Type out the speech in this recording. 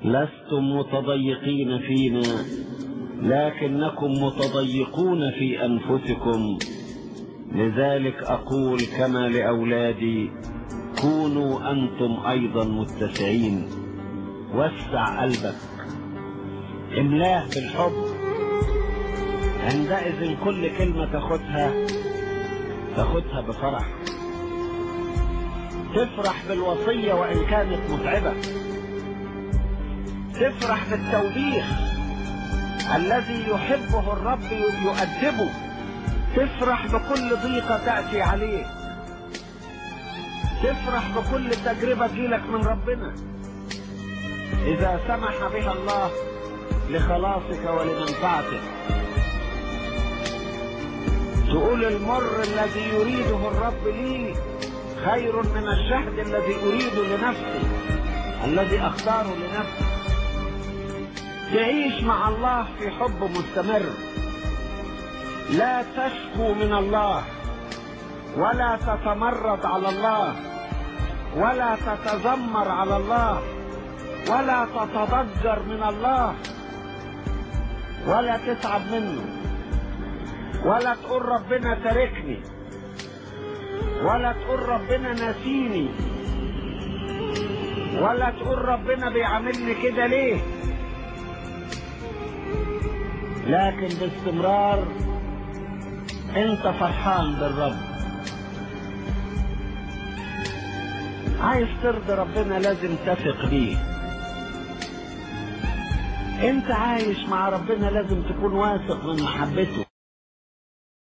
لستم متضيقين فينا لكنكم متضيقون في أنفسكم لذلك أقول كما لأولادي كونوا أنتم أيضا متسعين وسع قلبك املاه بالحب عندئذ كل كلمة تاخدها تاخدها بفرح تفرح بالوصية وإن كانت متعبة تفرح بالتوبيخ الذي يحبه الرب يؤدبه تفرح بكل ضيقة تأتي عليك تفرح بكل تجربة تجيلك من ربنا إذا سمح بها الله لخلاصك ولمنفعتك تقول المر الذي يريده الرب لي خير من الشهد الذي أريده لنفسي الذي أختاره لنفسي تعيش مع الله في حب مستمر لا تشكو من الله ولا تتمرد على الله ولا تتذمر على الله ولا تتضجر من الله ولا تتعب منه ولا تقول ربنا تركني ولا تقول ربنا نسيني ولا تقول ربنا بيعاملني كده ليه لكن باستمرار انت فرحان بالرب عايز ترضي ربنا لازم تثق بيه انت عايش مع ربنا لازم تكون واثق من محبته